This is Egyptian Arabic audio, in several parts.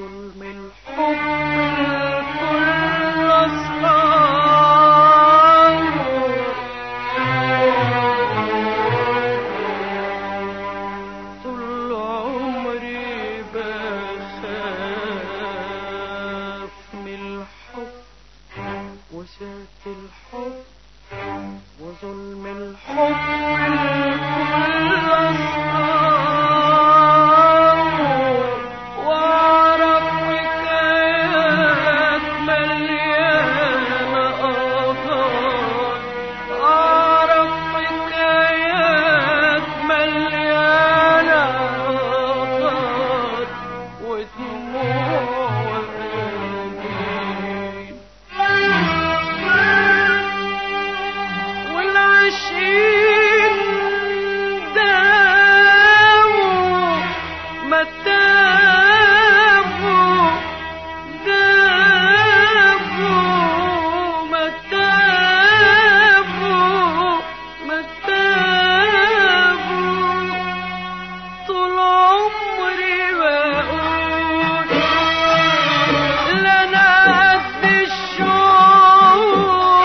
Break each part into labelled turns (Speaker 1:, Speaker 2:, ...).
Speaker 1: وظلم الحب الكل أصحابه طول عمري بخاف من الحب وسات الحب وظلم الحب الكل أصحابه وأعرف حكايات مليانة آثار أعرف حكايات مليانة آثار ودموع وأنين والعشقين داووا ما تابوا دابوا ما تابوا ما تابوا طول عمري بقول لنا قد الشوق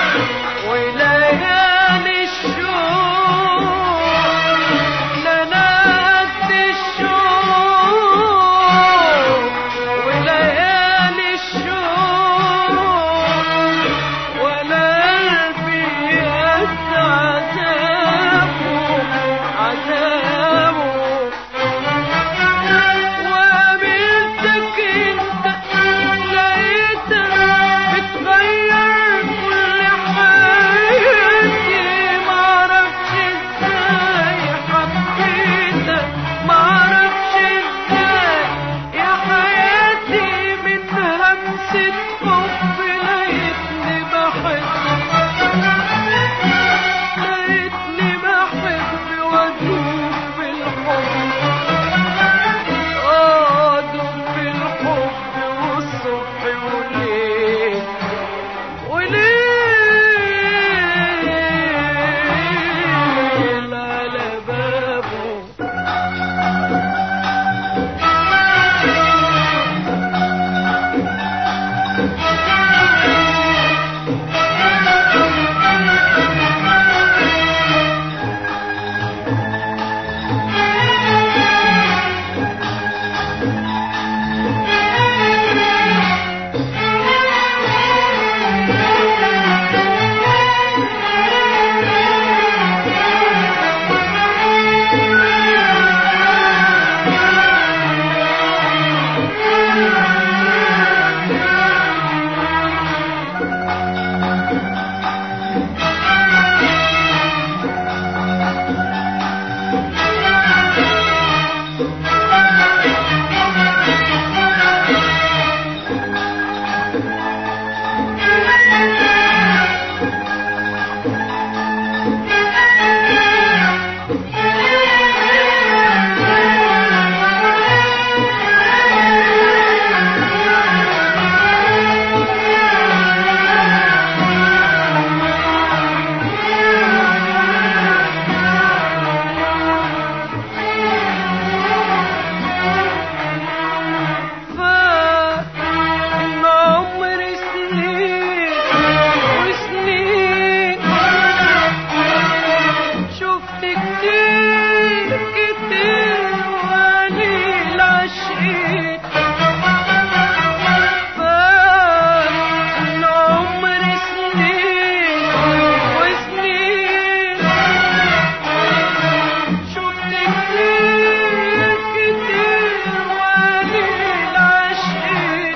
Speaker 1: وليالي الشوق لنا قد الشوق وليالي الشوق ولا قلبي قد عذابه عذابه وقابلتك انت لقيتك بتغير كل حياتي معرفش ازاي حبيتك معرفش ازاي يا حياتي من همسة حب لقيتني بحب لقيتني بحب وادوب في الحب أدوب في الحب والصبح والليل وليل على بابه فإن عمري سنين وسنين شفت كتير كتير وقليل عشقين فإن عمري سنين وسنين شفت كتير كتير وقليل عشقين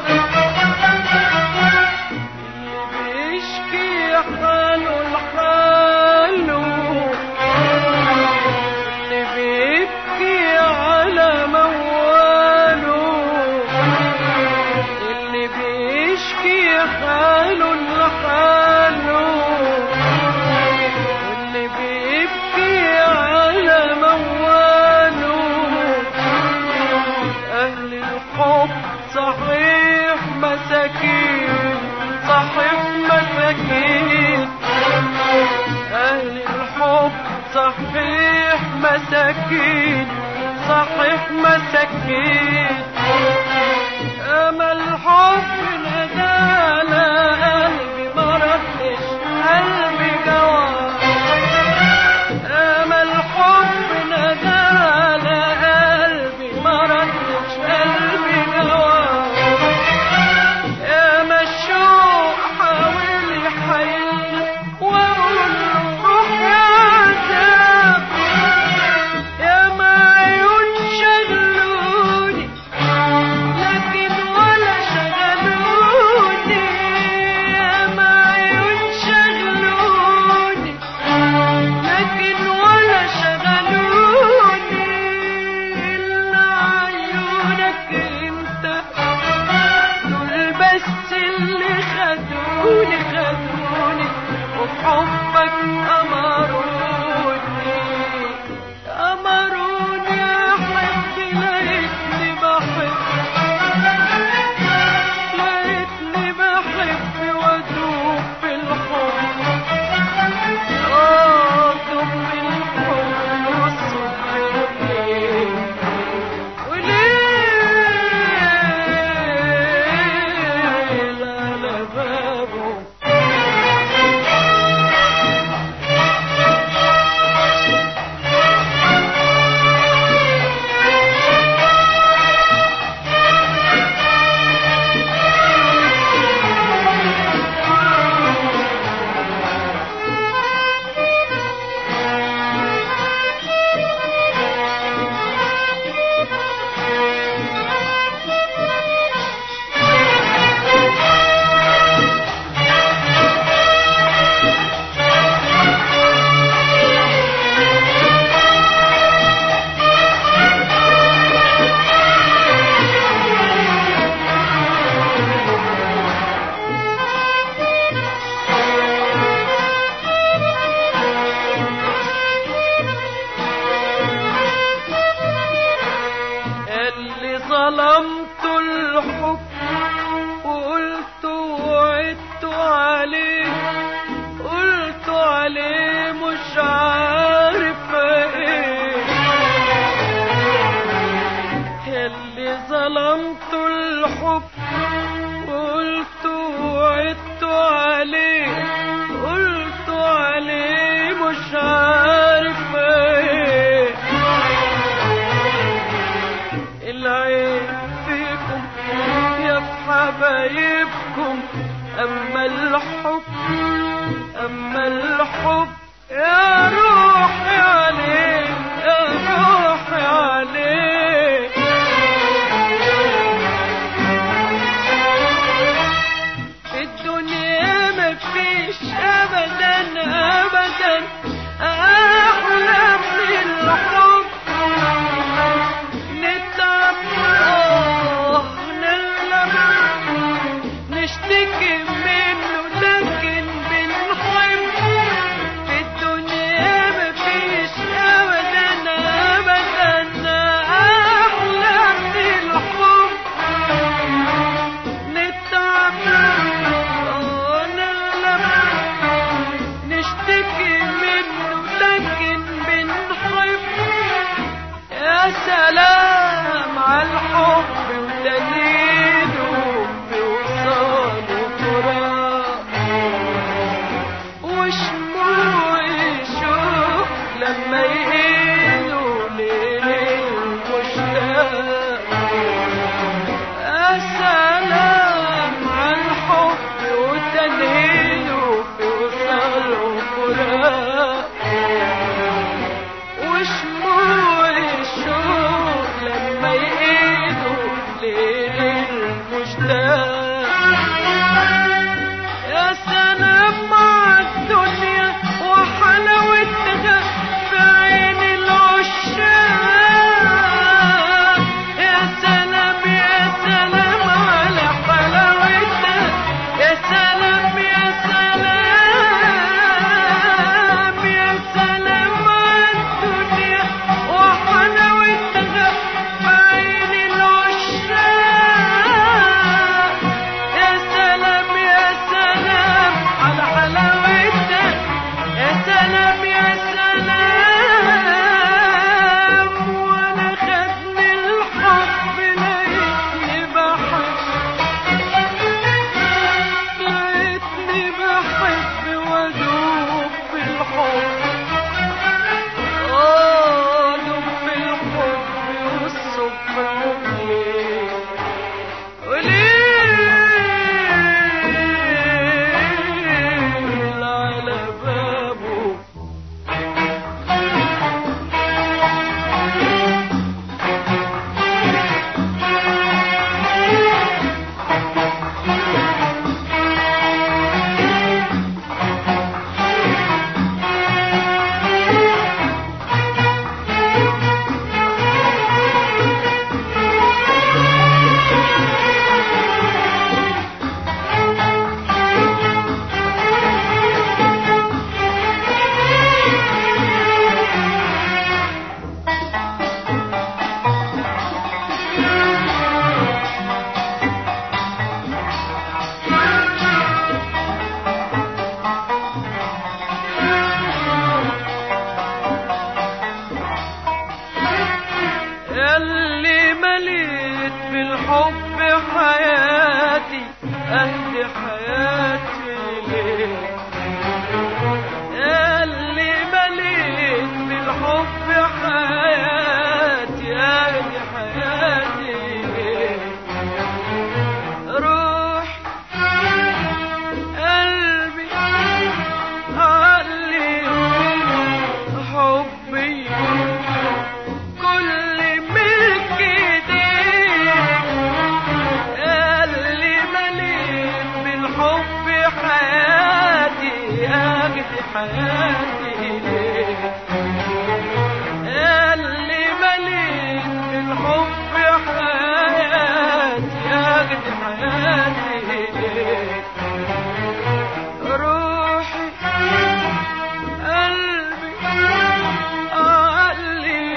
Speaker 1: اللي بيشكي حاله لحاله اللي بيبكي على مواله اللي بيشكي حاله لحاله اللي بيبكي على مواله أهل الحب صحيح مساكين صحيح مساكين أهل الحب صحيح مساكين صحيح مساكين حبايبكم أما الحب أما الحب يا روحي عليه يا روحي عليه في الدنيا مفيش أبدا أبدا أحلى من الحب نتعب آه نغلب نشتكي منه لكن بنحب في الدنيا مفيش أبدا أبدا أحلى من الحب نتعب آه نغلب نشتكي منه لكن بنحب يا سلام على الحب ودليله بوصاله فراق وشموع الشوق لما يهينوا ليل المشتاق يا سلام على الحب وتنهيله في وصاله فراق وشموع الشوق لما يقيدوا ليل المشتاق يا سلام مع الدنيا وحلاوتها في عين العشاق يا سلام يا سلام على حلاوتها يا سلام يا سلام يا سلام على الدنيا وحلاوتها في عين العشاق يا سلام يا سلام على حلاوتها يا سلام يا سلام وانا خدني الحب لقيتني بحب لقيتني بحب وادوب في الحب اه دوب في الحب والصبح وليه وليل على بابه اللي مليت بالحب حياتي أهدي حياتي ليه اللي مليت بالحب حياتي أهدي حياتي ليه روح قلبي علي حبي كل ملك ايديك اللي مليت بالحب حياتي اجدي حياتي ليك اللي مليت بالحب حياتي اجدي حياتي ليك روحي قلبي علي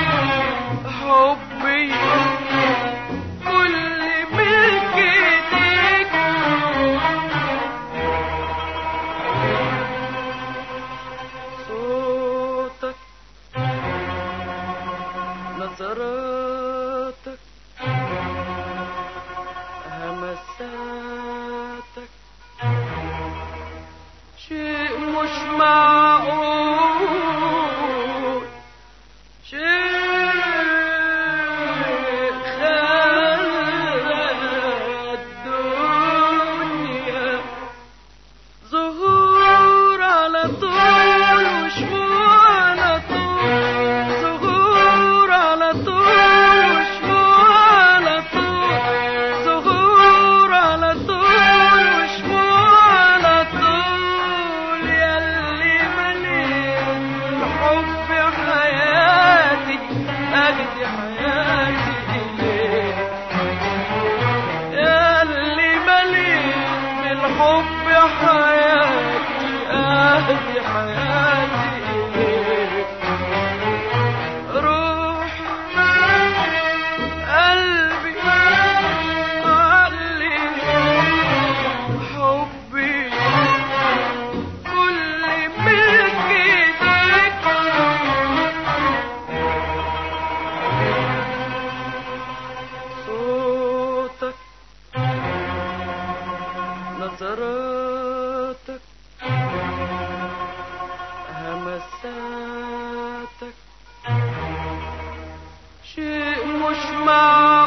Speaker 1: حبي كل ملك ايديك صوتك نظراتك الحب حياتي اهدي حياتي اليك روحي قلبي عقلي حبي كل ملك ايديك صوتك نظراتك همساتك شيء مش معقول